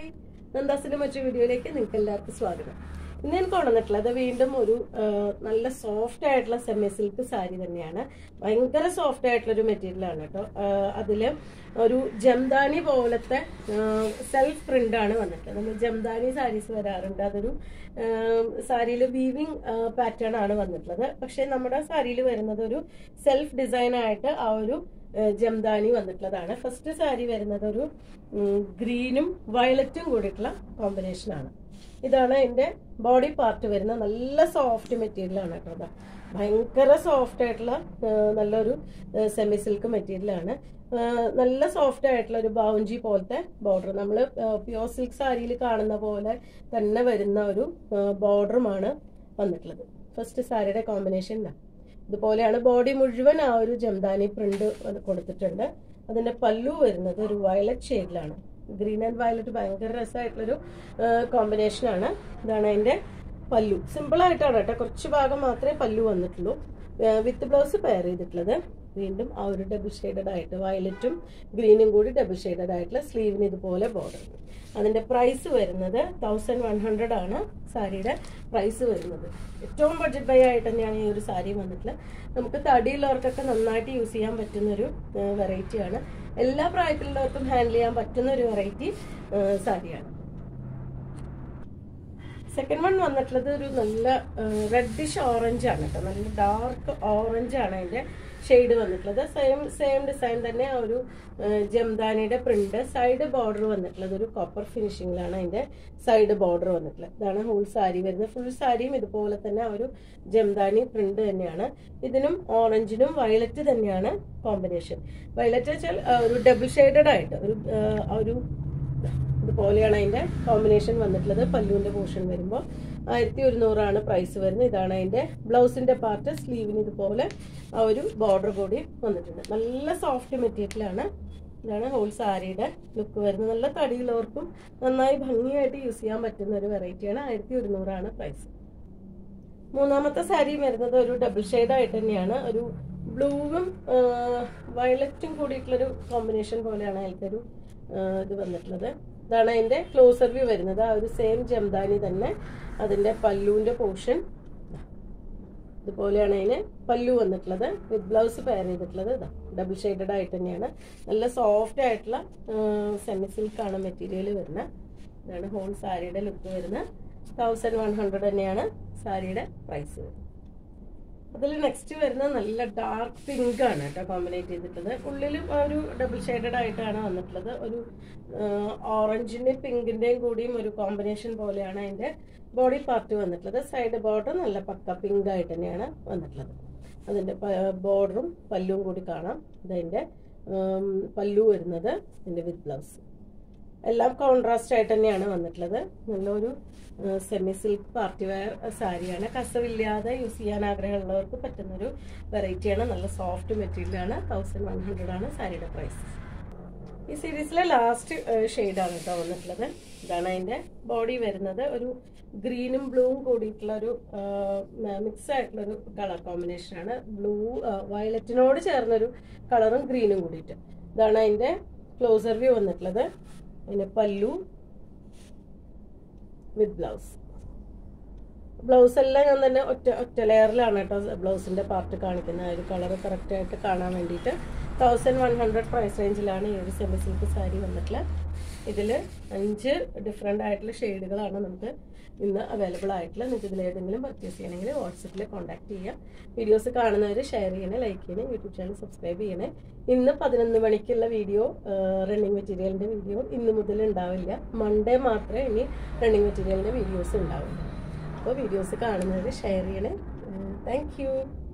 നന്ദാസിന്റെ മറ്റൊരു വീഡിയോയിലേക്ക് നിങ്ങൾക്ക് എല്ലാവർക്കും സ്വാഗതം ഇന്ന് ഞാൻ കൊണ്ടുവന്നിട്ടുള്ളത് വീണ്ടും ഒരു ആ, നല്ല സോഫ്റ്റ് ആയിട്ടുള്ള സെമി സിൽക്ക് സാരി തന്നെയാണ് ഭയങ്കര സോഫ്റ്റ് ആയിട്ടുള്ള ഒരു മെറ്റീരിയൽ ആണ് കേട്ടോ ആ, അതില് ഒരു ജംദാനി പോലത്തെ സെൽഫ് പ്രിന്റ് ആണ് വന്നിട്ടുള്ളത് നമ്മൾ ജംദാനി സാരീസ് വരാറുണ്ട് അതൊരു സാരിയിൽ വീവിങ് പാറ്റേൺ ആണ് വന്നിട്ടുള്ളത് പക്ഷെ നമ്മുടെ സാരിയിൽ വരുന്നത് ഒരു സെൽഫ് ഡിസൈൻ ആയിട്ട് ആ ഒരു ഏഹ് ജംദാനി വന്നിട്ടുള്ളതാണ് ഫസ്റ്റ് സാരി വരുന്നത് ഒരു ഗ്രീനും വയലറ്റും കൂടിയിട്ടുള്ള കോമ്പിനേഷൻ ആണ് ഇതാണ് എൻ്റെ ബോഡി പാർട്ട് വരുന്ന നല്ല സോഫ്റ്റ് മെറ്റീരിയൽ ആണ് കേട്ടോ ദാ. ഭയങ്കര സോഫ്റ്റ് ആയിട്ടുള്ള ഏഹ് നല്ലൊരു സെമി സിൽക്ക് മെറ്റീരിയൽ ആണ് ഏഹ് നല്ല സോഫ്റ്റ് ആയിട്ടുള്ള ഒരു ബൗഞ്ചി പോലത്തെ ബോർഡർ നമ്മൾ പ്യോർ സിൽക്ക് സാരിയിൽ കാണുന്ന പോലെ തന്നെ വരുന്ന ഒരു ബോർഡറുമാണ് വന്നിട്ടുള്ളത് ഫസ്റ്റ് സാരിയുടെ കോമ്പിനേഷൻ ഇതാ ഇതുപോലെയാണ് ബോഡി മുഴുവൻ ആ ഒരു ജംദാനി പ്രിന്റ് കൊടുത്തിട്ടുണ്ട് അതിന്റെ പല്ലു വരുന്നത് ഒരു വയലറ്റ് ഷെയ്ഡിലാണ് ഗ്രീൻ ആൻഡ് വയലറ്റ് ഭയങ്കര രസമായിട്ടുള്ളൊരു കോമ്പിനേഷൻ ആണ് ഇതാണ് അതിന്റെ പല്ലു സിമ്പിൾ ആയിട്ടാണ് കേട്ടോ കുറച്ച് ഭാഗം മാത്രമേ പല്ലു വന്നിട്ടുള്ളൂ വിത്ത് ബ്ലൗസ് പെയർ ചെയ്തിട്ടുള്ളത് വീണ്ടും ആ ഒരു ഡബിൾ ഷെയ്ഡഡ് ആയിട്ട് വയലറ്റും ഗ്രീനും കൂടി ഡബിൾ ഷെയ്ഡഡ് ആയിട്ടുള്ള സ്ലീവിന് ഇതുപോലെ ബോർഡർ അതിന്റെ പ്രൈസ് വരുന്നത് തൗസൻഡ് വൺ ഹൺഡ്രഡ് ആണ് സാരിയുടെ പ്രൈസ് വരുന്നത് ഏറ്റവും ബഡ്ജറ്റ് ബൈ ആയിട്ട് തന്നെയാണ് ഈ ഒരു സാരി വന്നിട്ടുള്ളത് നമുക്ക് തടിയുള്ളവർക്കൊക്കെ നന്നായിട്ട് യൂസ് ചെയ്യാൻ പറ്റുന്ന ഒരു വെറൈറ്റിയാണ് എല്ലാ പ്രായത്തിലുള്ളവർക്കും ഹാൻഡിൽ ചെയ്യാൻ പറ്റുന്ന ഒരു വെറൈറ്റി സാരിയാണ് സെക്കൻഡ് വൺ വന്നിട്ടുള്ളത് ഒരു നല്ല റെഡിഷ് ഓറഞ്ച് ആണ് കേട്ടോ നല്ല ഡാർക്ക് ഓറഞ്ച് ആണ് അതിന്റെ ഷെയ്ഡ് വന്നിട്ടുള്ളത് സെയിം സെയിം ഡിസൈൻ തന്നെ ആ ഒരു ജംദാനിയുടെ പ്രിന്റ് സൈഡ് ബോർഡർ വന്നിട്ടുള്ളത് ഒരു കോപ്പർ ഫിനിഷിങ്ങിലാണ് അതിന്റെ സൈഡ് ബോർഡർ വന്നിട്ടുള്ളത് ഇതാണ് ഹോൾ സാരി വരുന്നത് ഫുൾ സാരിയും ഇതുപോലെ തന്നെ ആ ഒരു ജംദാനി പ്രിന്റ് തന്നെയാണ് ഇതിനും ഓറഞ്ചിനും വയലറ്റ് തന്നെയാണ് കോമ്പിനേഷൻ വയലറ്റ് വെച്ചാൽ ആ, ഒരു ഡബിൾ ഷെയ്ഡഡ് ആയിട്ട് ഒരു ആ, ആ ഒരു ഇതുപോലെയാണ് അതിന്റെ കോമ്പിനേഷൻ വന്നിട്ടുള്ളത് പല്ലുവിന്റെ പോർഷൻ വരുമ്പോൾ ആയിരത്തി ഒരുന്നൂറാണ് പ്രൈസ് വരുന്നത് ഇതാണ് അതിന്റെ ബ്ലൗസിന്റെ പാർട്ട് സ്ലീവിന് ഇതുപോലെ ആ ഒരു ബോർഡർ കൂടി വന്നിട്ടുണ്ട് നല്ല സോഫ്റ്റ് മെറ്റീരിയൽ ആണ് ഇതാണ് ഹോൾ സാരിയുടെ ലുക്ക് വരുന്നത് നല്ല തടിയുള്ളവർക്കും നന്നായി ഭംഗിയായിട്ട് യൂസ് ചെയ്യാൻ പറ്റുന്ന ഒരു വെറൈറ്റിയാണ് ആയിരത്തി ഒരുന്നൂറാണ് പ്രൈസ് മൂന്നാമത്തെ സാരി വരുന്നത് ഒരു ഡബിൾ ഷെയ്ഡ് ആയിട്ട് തന്നെയാണ് ഒരു ബ്ലൂവും വയലറ്റും കൂടിയിട്ടുള്ളൊരു കോമ്പിനേഷൻ പോലെയാണ് അതിലത്തെ ഒരു ആ, ഇത് വന്നിട്ടുള്ളത് ഇതാണ് അതിന്റെ ക്ലോസർ വ്യൂ വരുന്നത് ആ ഒരു സെയിം ജംദാനി തന്നെ അതിന്റെ പല്ലുവിന്റെ പോർഷൻ ഇതുപോലെയാണ് അതിന് പല്ലു വന്നിട്ടുള്ളത് വിത്ത് ബ്ലൗസ് പെയർ ചെയ്തിട്ടുള്ളത് ഇതാ ഡബിൾ ഷെയ്ഡഡ് ആയിട്ട് തന്നെയാണ് നല്ല സോഫ്റ്റ് ആയിട്ടുള്ള സെമി സിൽക്കാണ് മെറ്റീരിയൽ വരുന്നത് ഇതാണ് ഹോൾ സാരിയുടെ ലുക്ക് വരുന്നത് തൗസൻഡ് വൺ ഹൺഡ്രഡ് തന്നെയാണ് സാരിയുടെ പ്രൈസ് വരുന്നത് അതിൽ നെക്സ്റ്റ് വരുന്ന നല്ല ഡാർക്ക് പിങ്ക് ആണ് കേട്ടോ കോമ്പിനേറ്റ് ചെയ്തിട്ടുള്ളത് ഉള്ളിലും ആ ഒരു ഡബിൾ ഷെയ്ഡഡ് ആയിട്ടാണ് വന്നിട്ടുള്ളത് ഒരു ഓറഞ്ചിന്റെയും പിങ്കിന്റെയും കൂടിയും ഒരു കോമ്പിനേഷൻ പോലെയാണ് അതിന്റെ ബോഡി പാർട്ട് വന്നിട്ടുള്ളത് സൈഡ് ബോർഡർ നല്ല പക്ക പിങ്ക് ആയിട്ട് തന്നെയാണ് വന്നിട്ടുള്ളത് അതിന്റെ ബോർഡറും പല്ലുവും കൂടി കാണാം ഇതതിന്റെ ഉം, പല്ലു വരുന്നത് ഇതിന്റെ വിത്ത് ബ്ലൗസ് എല്ലാം കോൺട്രാസ്റ്റ് ആയിട്ട് തന്നെയാണ് വന്നിട്ടുള്ളത് നല്ലൊരു സെമി സിൽക്ക് പാർട്ടി വെയർ സാരിയാണ് കസവില്ലാതെ യൂസ് ചെയ്യാൻ ആഗ്രഹമുള്ളവർക്ക് പറ്റുന്നൊരു വെറൈറ്റിയാണ് നല്ല സോഫ്റ്റ് മെറ്റീരിയൽ ആണ് തൗസൻഡ് വൺ ഹൺഡ്രഡ് ആണ് സാരിയുടെ പ്രൈസ് ഈ സീരീസിലെ ലാസ്റ്റ് ഷെയ്ഡാണ് കേട്ടോ വന്നിട്ടുള്ളത് ഇതാണ് അതിന്റെ ബോഡി വരുന്നത് ഒരു ഗ്രീനും ബ്ലൂവും കൂടിയിട്ടുള്ള ഒരു മിക്സ് ആയിട്ടുള്ള ഒരു കളർ കോമ്പിനേഷൻ ആണ് ബ്ലൂ വയലറ്റിനോട് ചേർന്നൊരു കളറും ഗ്രീനും കൂടിയിട്ട് ഇതാണ് അതിന്റെ ക്ലോസർ വ്യൂ വന്നിട്ടുള്ളത് അതിന്റെ പല്ലു വിത്ത് ബ്ലൗസ് ബ്ലൗസ് എല്ലാം ഞാൻ തന്നെ ഒറ്റ ഒറ്റ ലെയറിലാണ് കേട്ടോ ബ്ലൗസിന്റെ പാർട്ട് കാണിക്കുന്നത് ആ ഒരു കളർ കറക്റ്റ് ആയിട്ട് കാണാൻ വേണ്ടിയിട്ട് തൗസൻഡ് വൺ ഹൺഡ്രഡ് പ്രൈസ് റേഞ്ചിലാണ് ഈ ഒരു സെമി സിൽക്ക് സാരി വന്നിട്ടുള്ളത് ഇതിൽ അഞ്ച് ഡിഫറെൻ്റ് ആയിട്ടുള്ള ഷെയ്ഡുകളാണ് നമുക്ക് ഇന്ന് അവൈലബിൾ ആയിട്ടുള്ള നിങ്ങൾക്ക് ഇതിൽ ഏതെങ്കിലും പർച്ചേസ് ചെയ്യണമെങ്കിൽ വാട്സപ്പിൽ കോൺടാക്ട് ചെയ്യാം വീഡിയോസ് കാണുന്നവർ ഷെയർ ചെയ്യണേ ലൈക്ക് ചെയ്യണേ യൂട്യൂബ് ചാനൽ സബ്സ്ക്രൈബ് ചെയ്യണേ ഇന്ന് പതിനൊന്ന് മണിക്കുള്ള വീഡിയോ റണ്ണിങ് മെറ്റീരിയലിൻ്റെ വീഡിയോ ഇന്ന് മുതൽ ഉണ്ടാവില്ല മൺഡേ മാത്രമേ ഇനി റണ്ണിങ് മെറ്റീരിയലിൻ്റെ വീഡിയോസ് ഉണ്ടാവുള്ളൂ അപ്പോൾ വീഡിയോസ് കാണുന്നവർ ഷെയർ ചെയ്യണേ താങ്ക് യു